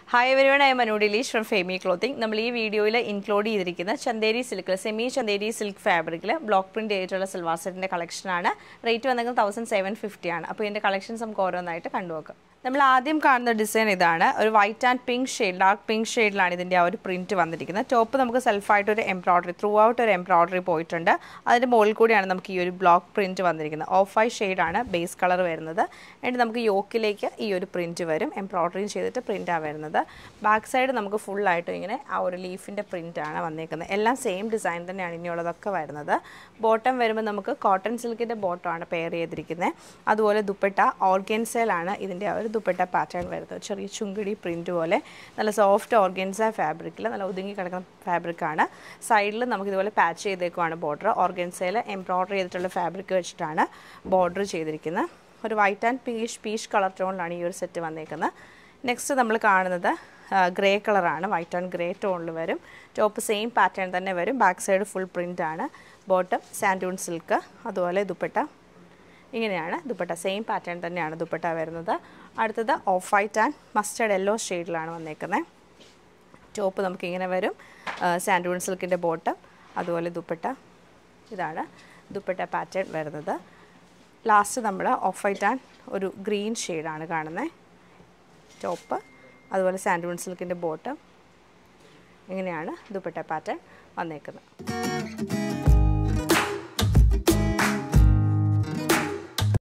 hi everyone I Manu Dilish from Femi clothing നമ്മൾ ഈ വീഡിയോയിൽ ഇൻക്ലൂഡ് ചെയ്തിരിക്കുന്ന Chanderi silk semi Chanderi silk ഫാബ്രിക്കിൽ ബ്ലോക്ക് പ്രിന്റ് ചെയ്തിട്ടുള്ള സിൽവാർ സെറ്റിൻ്റെ കളക്ഷനാണ് റേറ്റ് വന്നെങ്കിൽ തൗസൻഡ് സെവൻ ഫിഫ്റ്റി ആണ് അപ്പോൾ ഇതിൻ്റെ കളക്ഷൻസ് നമുക്ക് ഓരോന്നായിട്ട് കണ്ടുനോക്കാം നമ്മൾ ആദ്യം കാണുന്ന ഡിസൈൻ ഇതാണ് ഒരു white and pink shade dark pink ഷെയ്ഡിലാണ് ഇതിൻ്റെ ആ ഒരു പ്രിൻറ്റ് വന്നിരിക്കുന്നത് ടോപ്പ് നമുക്ക് സെൽഫായിട്ട് ഒരു എംബ്രോയ്ഡറി ത്രൂ ഔട്ട് ഒരു എംബ്രോയ്ഡറി പോയിട്ടുണ്ട് അതിൻ്റെ മുകളിൽ കൂടിയാണ് നമുക്ക് ഈ ഒരു ബ്ലോക്ക് പ്രിൻറ്റ് വന്നിരിക്കുന്നത് ഓഫ് ഐ ഷെയ്ഡാണ് ബേസ് കളർ വരുന്നത് എന്നിട്ട് നമുക്ക് യോക്കിലേക്ക് ഈ ഒരു പ്രിൻറ്റ് വരും എംബ്രോയ്ഡറിയും ചെയ്തിട്ട് പ്രിൻറ്റാണ് വരുന്നത് ബാക്ക് സൈഡ് നമുക്ക് ഫുള്ളായിട്ടും ഇങ്ങനെ ആ ഒരു ലീഫിൻ്റെ പ്രിൻറ്റാണ് വന്നിരിക്കുന്നത് എല്ലാം സെയിം ഡിസൈൻ തന്നെയാണ് ഇനിയുള്ളതൊക്കെ വരുന്നത് ബോട്ടം വരുമ്പോൾ നമുക്ക് കോട്ടൺ സിൽക്കിൻ്റെ ബോട്ടമാണ് പെയർ ചെയ്തിരിക്കുന്നത് അതുപോലെ ദുപ്പട്ട ഓർഗൻസയിലാണ് ഇതിൻ്റെ ആ ഒരു ദുപ്പട്ട പാറ്റേൺ വരുന്നത് ചെറിയ ചുങ്കിടി പ്രിൻറ്റ് പോലെ നല്ല സോഫ്റ്റ് ഓർഗൻസ ഫാബ്രിക്കിൽ നല്ല ഒതുങ്ങി കിടക്കുന്ന ഫാബ്രിക്കാണ് സൈഡിൽ നമുക്ക് ഇതുപോലെ പാച്ച് ചെയ്തേക്കുവാണ് ബോർഡർ ഓർഗൻസയിൽ എംബ്രോയ്ഡറി ചെയ്തിട്ടുള്ള ഫാബ്രിക് വെച്ചിട്ടാണ് ബോർഡർ ചെയ്തിരിക്കുന്നത് ഒരു white and peach peach colour ടോണിലാണ് ഈ ഒരു സെറ്റ് വന്നേക്കുന്നത് നെക്സ്റ്റ് നമ്മൾ കാണുന്നത് ഗ്രേ കളറാണ് വൈറ്റ് ആൻഡ് ഗ്രേ ടോണിൽ വരും ടോപ്പ് സെയിം പാറ്റേൺ തന്നെ വരും ബാക്ക് സൈഡ് ഫുൾ പ്രിൻ്റ് ആണ് ബോട്ടം സാൻഡൂൺ സിൽക്ക് അതുപോലെ ദുപ്പട്ട ഇങ്ങനെയാണ് ദുപ്പട്ട സെയിം പാറ്റേൺ തന്നെയാണ് ദുപ്പട്ട വരുന്നത് അടുത്തത് off white and mustard yellow ഷെയ്ഡിലാണ് വന്നേക്കുന്നത് ടോപ്പ് നമുക്കിങ്ങനെ വരും സാൻഡൂൺ സിൽക്കിൻ്റെ ബോട്ടം അതുപോലെ ദുപ്പട്ട ഇതാണ് ദുപ്പട്ട പാറ്റേൺ വരുന്നത് ലാസ്റ്റ് നമ്മൾ ഓഫ് വൈറ്റ് ആൻഡ് ഒരു ഗ്രീൻ ഷെയ്ഡാണ് കാണുന്നത് ടോപ്പ് അതുപോലെ സാൻഡൂൺ സിൽക്കിൻ്റെ ബോട്ടം ഇങ്ങനെയാണ് ദുപ്പട്ട പാറ്റേൺ വന്നേക്കുന്നത്